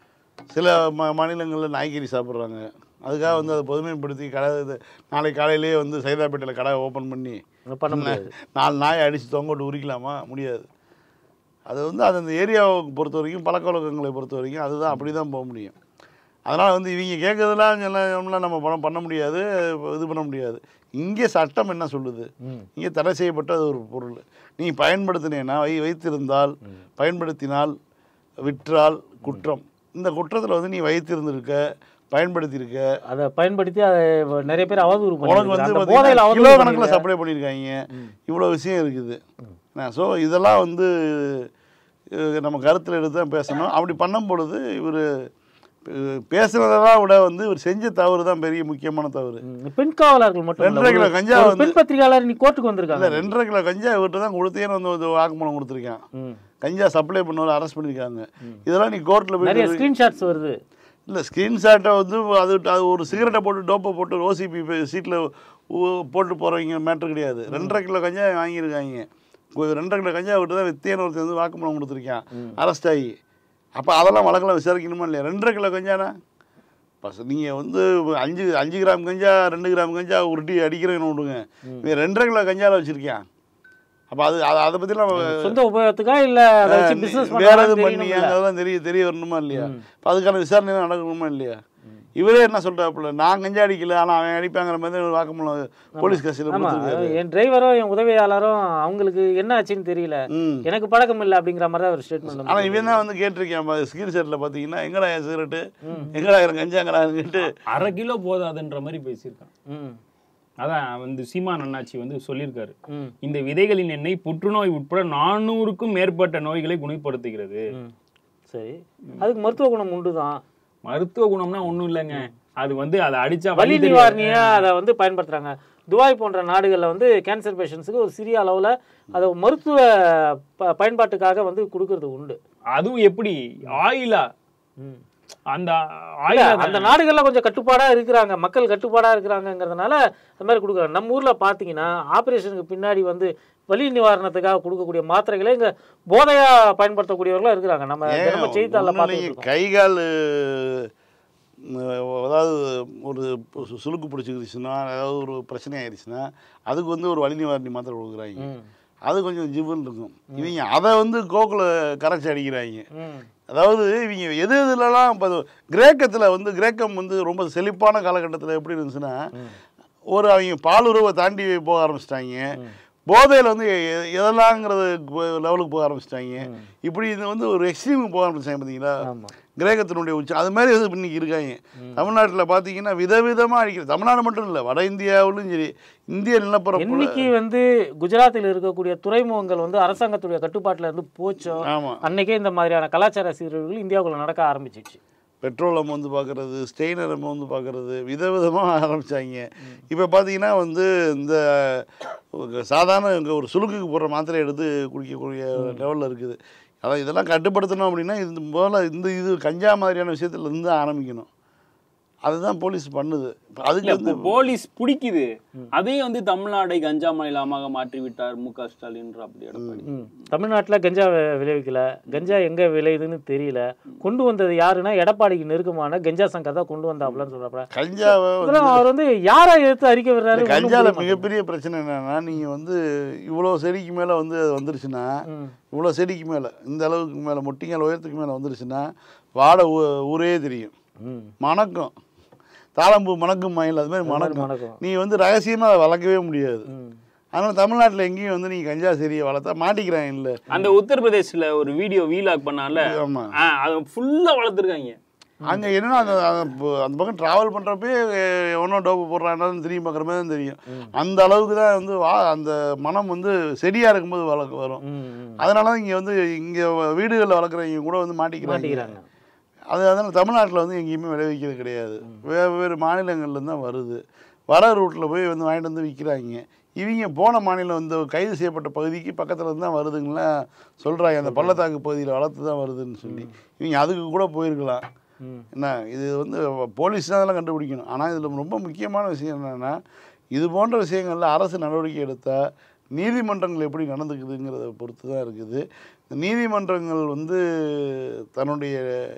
சில ம மாநிலங்களில் நாய்கறி சாப்பிட்றாங்க அதுக்காக வந்து அதை பொதுமைப்படுத்தி கடை இது நாளை காலையிலேயே வந்து சைதாப்பேட்டையில் கடை ஓப்பன் பண்ணி ஒண்ணும் பண்ண முடியாது நாலு நாயை அடித்து தொங்கோட்டு உரிக்கலாமா முடியாது அது வந்து அது அந்த ஏரியாவை பொறுத்த வரைக்கும் பழக்க வழக்கங்களை பொறுத்த வரைக்கும் அதுதான் அப்படி தான் போக முடியும் அதனால் வந்து இவங்க கேட்கறதெல்லாம் எல்லாம் நம்ம பணம் பண்ண முடியாது இது பண்ண முடியாது இங்கே சட்டம் என்ன சொல்லுது ம். இங்கே தடை செய்யப்பட்ட அது ஒரு பொருள் நீ பயன்படுத்தினேன்னா வை வைத்திருந்தால் பயன்படுத்தினால் விற்றால் குற்றம் இந்த குற்றத்தில் வந்து நீ வைத்திருந்திருக்க பயன்படுத்தியிருக்க அதை பயன்படுத்தி அதை நிறைய பேர் அவதூறு உனக்கு வந்து பண்ணிருக்காங்க. அந்த போதையில பார்த்தீங்கன்னா கிலோ அவதூறு கணக்கில் பண்ணிருக்காங்க. சப்ளை பண்ணியிருக்காங்க இவ்வளோ விஷயம் இருக்குது ஸோ இதெல்லாம் வந்து அஹ், நம்ம கருத்தில் எடுத்து தான் பேசணும் அப்படி பண்ணும் பொழுது இவர் பேசுனதெல்லாம் விட வந்து இவர் செஞ்ச தவறு தான் பெரிய முக்கியமான தவறு ம், பெண் காவலர்கள் மட்டும் இல்ல. ரெண்டரை கிலோ ஒரு- கஞ்சா ஒரு வந்து- பெண் பத்திரிகையாளர் நீ கோர்ட்டுக்கு இல்லை வந்திருக்காங்க ரெண்டரை கிலோ கஞ்சா இவர்கிட்ட தான் கொடுத்தேன்னு வந்து ஒரு வாக்குமூலம் கொடுத்துருக்கான் ம். கஞ்சா சப்ளை பண்ணவர் அரெஸ்ட் பண்ணியிருக்காங்க இதெல்லாம் நீ கோர்ட்டில் நிறைய போய் ஸ்கிரீன்ஷாட்ஸ் வருது இல்லை ஸ்க்ரீன்ஷாட்டை வந்து அது அது ஒரு சிகரெட்டை போட்டு டோப்பை போட்டு ஓசிபி சீட்டில் போட்டு போகிறவங்க மேட்ரு கிடையாது ரெண்டரை கிலோ கஞ்சா வாங்கியிருக்காங்க கு- ரெண்டரை கிலோ கஞ்சா விட்டு தான் வித்தியான ஒருத்தர் வந்து வாக்குமூலம் கொடுத்துருக்கான் அரெஸ்ட் ஆகி அப்போ அதெல்லாம் வழக்கெல்லாம் விசாரிக்கணுமா இல்லையா ரெண்டரை கிலோ கஞ்சானா பஸ் நீங்கள் வந்து அஞ்சு அஞ்சு கிராம் கஞ்சா ரெண்டு கிராம் கஞ்சா உருட்டி அடிக்கிறேன்னு விடுங்க இவன் ரெண்டரை கிலோ கஞ்சாவில் வச்சுருக்கேன் அப்போ அது அதை அதை பற்றிலாம் சொந்த உபயோகத்துக்கா இல்ல அதை வச்சு பிசினஸ் வேற எதுவும் பண்ணி அதெல்லாம் தெரிய தெரிய வரணுமா இல்லையா இப்போ அதுக்கான விசாரணை நடக்கணுமா இல்லையா இவரே என்ன சொல்றாப்புல நான் கஞ்சா அடிக்கல ஆனால் அவன் அடிப்பாங்கிற மாதிரி ஒரு வாக்குமூலம் போலீஸ் கட்சியில் ஆமா கொடுத்துருக்காரு என் டிரைவரும் என் உதவியாளரும் அவங்களுக்கு என்ன ஆச்சுன்னு தெரியல ம் எனக்கு பழக்கம் இல்லை அப்படிங்கிற மாதிரி தான் ஒரு ஸ்டேட்மெண்ட் ஆனால் இவன் தான் வந்து கேட்டிருக்கேன் ஸ்கிரீன் ஷாட்டில் பார்த்தீங்கன்னா எங்கடா என் சிகரெட்டு எங்கடா என் கஞ்சாங்கடான்னு கேட்டு அரை கிலோ போதாதுன்ற மாதிரி பேசியிருக்கான் ம் அதான் வந்து சீமான் அண்ணாச்சி வந்து சொல்லியிருக்காரு ம் இந்த விதைகளின் எண்ணெய் புற்றுநோய் உட்பட நானூறுக்கும் மேற்பட்ட நோய்களை குணப்படுத்துகிறது ம். சரி அதுக்கு மருத்துவ குணம் உண்டு தான் மருத்துவ குணம்னா ஒண்ணும் இல்லைங்க அது வந்து அதை அடிச்சா வலி வலி தெரியாது நிவாரணியா அதை வந்து பயன்படுத்துறாங்க துபாய் போன்ற நாடுகளில் வந்து கேன்சர் பேஷண்ட்ஸுக்கு ஒரு சிறிய அளவில் அதை மருத்துவ ப- பயன்பாட்டுக்காக வந்து கொடுக்கறது உண்டு அதுவும் எப்படி ஆயிலா ம் அந்த இல்ல, ஆயுத அந்த நாடுகள்ல கொஞ்சம் கட்டுப்பாடா இருக்கிறாங்க மக்கள் கட்டுப்பாடா இருக்கிறாங்கிறதுனால அந்த மாதிரி கொடுக்குறாங்க நம்ம ஊர்ல பாத்தீங்கன்னா ஆபரேஷனுக்கு பின்னாடி வந்து வலி நிவாரணத்துக்காக கொடுக்கக்கூடிய மாத்திரைகளே இங்க போதையா பயன்படுத்தக்கூடியவர்களா இருக்கிறாங்க நம்ம ஏன் தினமும் செய்தித்தாளில் ஒண்ணும் பார்த்துட்டு இல்லைங்க. இருக்கோம் கை கால் அஹ், அதாவது ஒரு சு- சுளுக்கு பிடிச்சிக்கிடுச்சுன்னா அதாவது ஒரு பிரச்சனை ஆயிடுச்சுன்னா அதுக்கு வந்து ஒரு வலி நிவாரணி மாத்திரை கொடுக்குறாங்க ம், அது கொஞ்சம் ஜிவ்வுன்னு இருக்கும் இவங்க அதை வந்து கோக்குல கரைச்சி அடிக்கிறாங்க ம், அதாவது இவங்க எது எதுலலாம் இப்போ கிரேக்கத்தில் வந்து கிரேக்கம் வந்து ரொம்ப செழிப்பான காலகட்டத்தில் எப்படி இருந்துச்சுன்னா ம். ஒரு அவங்க பாலுறவை தாண்டி போக ஆரம்பிச்சிட்டாங்க போதையில் வந்து எ- எ- எதெல்லாங்கிறது லெவலுக்கு போக ஆரம்பிச்சிட்டாங்க இப்படி இது வந்து ஒரு எக்ஸ்ட்ரீமுக்கு போக ஆரம்பிச்சிட்டாங்க பார்த்தீங்களா ஆமா கிரேக்கத்தினுடைய உச்ச அது மாதிரி வந்து இன்னைக்கு இருக்காங்க தமிழ்நாட்டில் பார்த்தீங்கன்னா விதவிதமாக அடிக்கிற தமிழ்நாடு மட்டும் இல்லை வட இந்தியாவிலும் சரி இந்திய நிலப்பரப்பு என்னைக்கு வந்து குஜராத்தில் இருக்கக்கூடிய துறைமுகங்கள் வந்து அரசாங்கத்துடைய கட்டுப்பாட்டுல இருந்து போச்சோ ஆமாம் அன்னைக்கே இந்த மாதிரியான கலாச்சார சீரழிவுகள் இந்தியாவுக்குள்ள நடக்க ஆரம்பிச்சிச்சு பெட்ரோல் நம்ம வந்து பார்க்குறது ஸ்டெயினர் நம்ம வந்து பார்க்குறது விதவிதமாக ஆரம்பித்தாங்க இப்போ பார்த்தீங்கன்னா வந்து இந்த சாதாரண இங்கே ஒரு சுளுக்குக்கு போடுற மாத்திரை எடுத்து குடிக்கக்கூடிய லெவலில் இருக்குது அதான் இதெல்லாம் கட்டுப்படுத்தணும் அப்படின்னா இது முதல்ல இந்த இது கஞ்சா மாதிரியான விஷயத்துல இருந்து ஆரம்பிக்கணும் அதுதான் போலீஸ் பண்ணுது இப்ப அதுக்கு இல்ல வந்து இப்போ போலீஸ் பிடிக்குது அதையும் வந்து தமிழ்நாடை கஞ்சா மாநிலமாக மாற்றி விட்டார் மு க ஸ்டாலின் அப்படி எடப்பாடி ம். தமிழ்நாட்டுல கஞ்சா வி- விளைவிக்கல கஞ்சா எங்க விளையுதுன்னு தெரியல கொண்டு வந்தது யாருன்னா எடப்பாடிக்கு நெருக்கமான கஞ்சா சங்கர் தான் கொண்டு வந்தாப்லன்னு சொல்றப்ப கஞ்சாவை வந்து இதெல்லாம் அவர் வந்து யாரை எடுத்து அறிக்கை விடுறாரு இந்த ஒண்ணும் கஞ்சால புரிய மாட்டேங்குது. மிகப்பெரிய பிரச்சனை என்னன்னா நீங்கள் வந்து இவ்வளோ செடிக்கு மேலே வந்து அது வந்துருச்சுன்னா ம். இவ்வளோ செடிக்கு மேலே இந்த அளவுக்கு மேலே மொட்டிங்கால் உயரத்துக்கு மேலே வந்துருச்சுன்னா வாடை ஊ- ஊரே தெரியும் ம். மணக்கும் தாளம்பூ மணக்கும் மயில் அது மாதிரி மணக்கும் மணக்கும். நீ வந்து ரகசியமாக அதை வளர்க்கவே முடியாது ம். அதனால் தமிழ்நாட்டில் எங்கேயும் வந்து நீ கஞ்சா செடியை வளர்த்தா மாட்டிக்கிறாங்க இல்லை அந்த உத்தரப்பிரதேஷ்ல ஒரு வீடியோ வீலாக் பண்ணால ஆமாம் அதை ஃபுல்லா வளர்த்துருக்காங்க அங்கே என்னன்னா அந்த அந்த ப- அந்த பக்கம் ட்ராவல் பண்ணுறப்பே எவனோ டோப்பு போடுறான்னு தெரியும் பார்க்குற மாதிரி தான் தெரியும் அந்த அளவுக்கு தான் வந்து வா அந்த மனம் வந்து செடியாக இருக்கும்போது வளர்க்க வரும் ம். ம். அதனால தான் இங்கே வந்து இங்கே வீடுகளில் வளர்க்குறவங்க கூட வந்து மாட்டிக்கிறாங்க மாட்டிக்கிறாங்க அது அதனால் தமிழ்நாட்டில் வந்து எங்கேயுமே விளைவிக்கிறது கிடையாது வேறு வேறு மாநிலங்கள்லேருந்து தான் வருது வர ரூட்டில் போய் வந்து வாங்கிட்டு வந்து விற்கிறாங்க இவங்க போன மாநிலம் வந்து கைது செய்யப்பட்ட பகுதிக்கு பக்கத்தில் இருந்து தான் வருதுங்களா சொல்கிறாங்க அந்த பள்ளத்தாக்கு பகுதியில் வளர்த்து தான் வருதுன்னு சொல்லி இவங்க அதுக்கு கூட போயிருக்கலாம் ம். என்ன இது வந்து போலீஸ் தான் அதெல்லாம் கண்டுபிடிக்கணும் ஆனால் இதில் ரொம்ப முக்கியமான விஷயம் என்னென்னா இது போன்ற விஷயங்களில் அரசு நடவடிக்கை எடுத்தால் நீதிமன்றங்கள் எப்படி நடந்துக்குதுங்கிறத பொறுத்து தான் இருக்குது இந்த நீதிமன்றங்கள் வந்து தன்னுடைய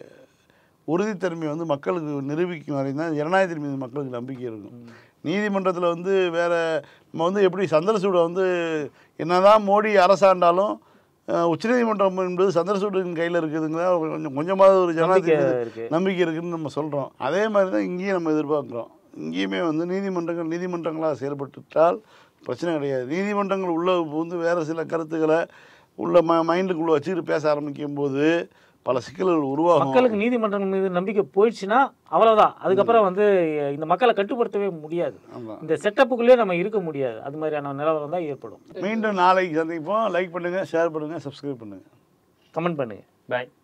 உறுதித்தன்மையை வந்து மக்களுக்கு நிரூபிக்கும் வரை தான் ஜனநாயகத்தின் மீது மக்களுக்கு நம்பிக்கை இருக்கும் நீதிமன்றத்தில் வந்து வேற நம்ம வந்து எப்படி சந்திரசூடை வந்து என்னதான் மோடி அரசாண்டாலும் அஹ், உச்சநீதிமன்றம் என்பது சந்திரசூடின் கையில் இருக்குதுங்களா கொஞ்சம் கொஞ்சமாவது ஒரு நம்பிக்கை ஜனநாயகத்தின் மீது இருக்கு நம்பிக்கை இருக்குன்னு நம்ம சொல்கிறோம் அதே மாதிரி தான் இங்கேயும் நம்ம எதிர்பார்க்குறோம் இங்கேயுமே வந்து நீதிமன்றங்கள் நீதிமன்றங்களாக செயல்பட்டுட்டால் பிரச்சனை கிடையாது நீதிமன்றங்கள் உள்ள வந்து வேறு சில கருத்துக்களை உள்ள ம மைண்டுக்குள்ளே வச்சுக்கிட்டு பேச ஆரம்பிக்கும் போது பல சிக்கல்கள் உருவாகும் மக்களுக்கு நீதிமன்றங்கள் மீது நம்பிக்கை போயிடுச்சுன்னா அவ்வளவுதான் அதுக்கப்புறம் வந்து இந்த மக்களை கட்டுப்படுத்தவே முடியாது ஆமாம் இந்த செட்டப்புக்குள்ளேயே நம்ம இருக்க முடியாது அது மாதிரியான நிலவரம் தான் ஏற்படும் மீண்டும் நாளைக்கு சந்திப்போம் லைக் பண்ணுங்கள் ஷேர் பண்ணுங்கள் சப்ஸ்கிரைப் பண்ணுங்கள் கமெண்ட் பண்ணுங்க பாய்